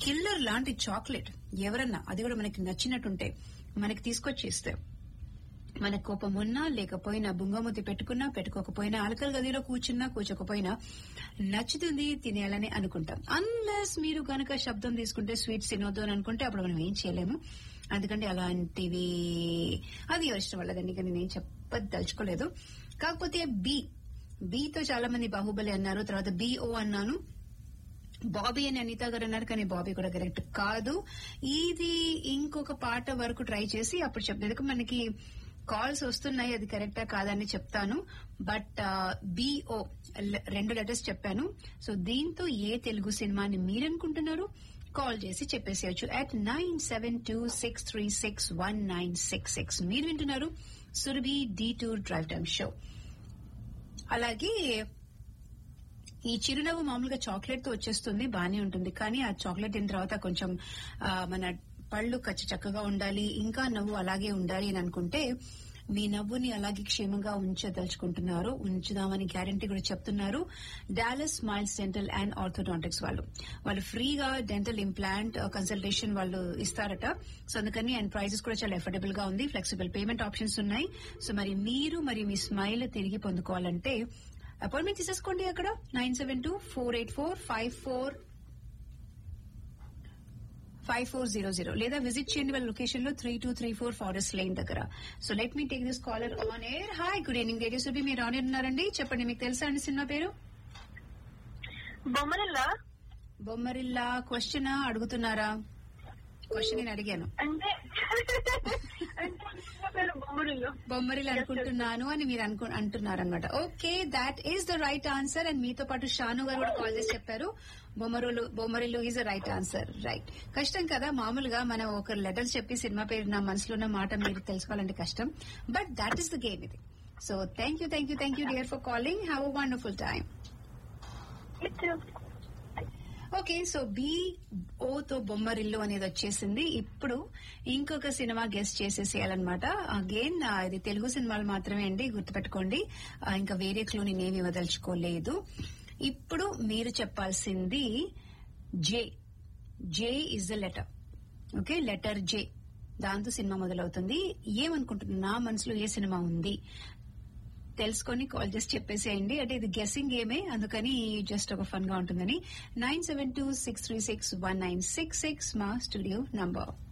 killer లాంటి chocolate ఎవరన్నా అది కూడా మనకి నచ్చినట్టుంటే మనకి తీసుకొచ్చి ఇస్తే మన కోపం ఉన్నా లేకపోయినా బుంగముద్ది పెట్టుకున్నా పెట్టుకోకపోయినా అలకల గదిలో కూర్చున్నా కూర్చోకపోయినా నచ్చుతుంది తినేయాలని అనుకుంటాం అన్లెస్ మీరు గనక శబ్దం తీసుకుంటే స్వీట్స్ తినొద్దు అని అనుకుంటే అప్పుడు మనం ఏం చేయలేము అందుకంటే అలాంటివి అది ఎవరి ఇష్టం వాళ్ళదండి కానీ నేను చెప్పదలుచుకోలేదు కాకపోతే బి బీతో చాలా మంది బాహుబలి అన్నారు తర్వాత బిఓ అన్నాను బాబీ అని అనిత గారు అన్నారు కానీ బాబీ కూడా కరెక్ట్ కాదు ఇది ఇంకొక పాట వరకు ట్రై చేసి అప్పుడు చెప్తాను ఎందుకంటే మనకి కాల్స్ వస్తున్నాయి అది కరెక్టా కాదని చెప్తాను బట్ బిఓ రెండు లెటర్స్ చెప్పాను సో దీంతో ఏ తెలుగు సినిమాని మీరనుకుంటున్నారు కాల్ చేసి చెప్పేసేయచ్చు at nine seven two six three six one nine six six మీరు వింటున్నారు Surabhi the tour drive time show అలాగే ఈ చిరునవ్వు మామూలుగా చాక్లెట్ తో వచ్చేస్తుంది బానే ఉంటుంది కానీ ఆ చాక్లెట్ తిన్న తర్వాత కొంచెం ఆ, మన పళ్ళు కచ్చ చక్కగా ఉండాలి ఇంకా నవ్వు అలాగే ఉండాలి అని అనుకుంటే మీ నవ్వుని అలాగే క్షేమంగా ఉంచదలుచుకుంటున్నారు ఉంచుదామని గ్యారంటీ కూడా చెప్తున్నారు Dallas smiles dental and orthodontics వాళ్ళు వాళ్ళు ఫ్రీగా డెంటల్ ఇంప్లాంట్ కన్సల్టేషన్ వాళ్ళు ఇస్తారట సో అందుకని అండ్ ప్రైజెస్ కూడా చాలా ఎఫోర్డబుల్ గా ఉంది ఫ్లెక్సిబుల్ పేమెంట్ ఆప్షన్స్ ఉన్నాయి సో మరి మీరు మరి మీ స్మైల్ తిరిగి పొందుకోవాలంటే అపాయింట్మెంట్ తీసేసుకోండి అక్కడ nine seven two four eight four five four five four zero zero లేదా విజిట్ చేయండి వాళ్ళ లొకేషన్ లో three two three four forest line దగ్గర so let me take this caller on air hi good evening radio Subi మీరు on air ఉన్నారండి చెప్పండి మీకు తెలుసా అండి సినిమా పేరు బొమ్మరిల్లా బొమ్మరిల్లా క్వశ్చన్ అడుగుతున్నారా క్వశ్చన్ నేను అడిగాను అంటే అంటే సినిమా పేరు బొమ్మరిల్లు బొమ్మరిల్లు అనుకుంటున్నాను అని మీరు అనుకు అంటున్నారనమాట okay that is the right answer and మీతో పాటు షాను గారు కూడా కాల్ చేసి చెప్పారు బొమ్మరులు Bommarillu is the right answer right కష్టం కదా మామూలుగా మనం ఒక లెటర్ చెప్పి సినిమా పేరు నా మనసులో ఉన్న మాట మీరు తెలుసుకోవాలంటే కష్టం but that is the game ఇది so thank you thank you thank you dear for calling have a wonderful time okay so B ఓతో బొమ్మరిల్లు అనేది వచ్చేసింది ఇప్పుడు ఇంకొక సినిమా గెస్ట్ చేసేసేయాలన్నమాట అగైన్ ఇది తెలుగు సినిమాలు మాత్రమే అండి గుర్తుపెట్టుకోండి ఆ, ఇంకా వేరే క్లూ నేనేమి ఇవ్వదలుచుకోలేదు ఇప్పుడు మీరు చెప్పాల్సింది J J is the letter okay letter J దాంతో సినిమా మొదలవుతుంది ఏమనుకుంటున్నా నా మనసులో ఏ సినిమా ఉంది తెలుసుకొని కాల్ చేసి చెప్పేసేయండి అంటే ఇది గెస్సింగ్ గేమే అందుకని జస్ట్ ఒక ఫన్ గా ఉంటుందని nine seven two six three six one nine six six మా స్టూడియో నంబర్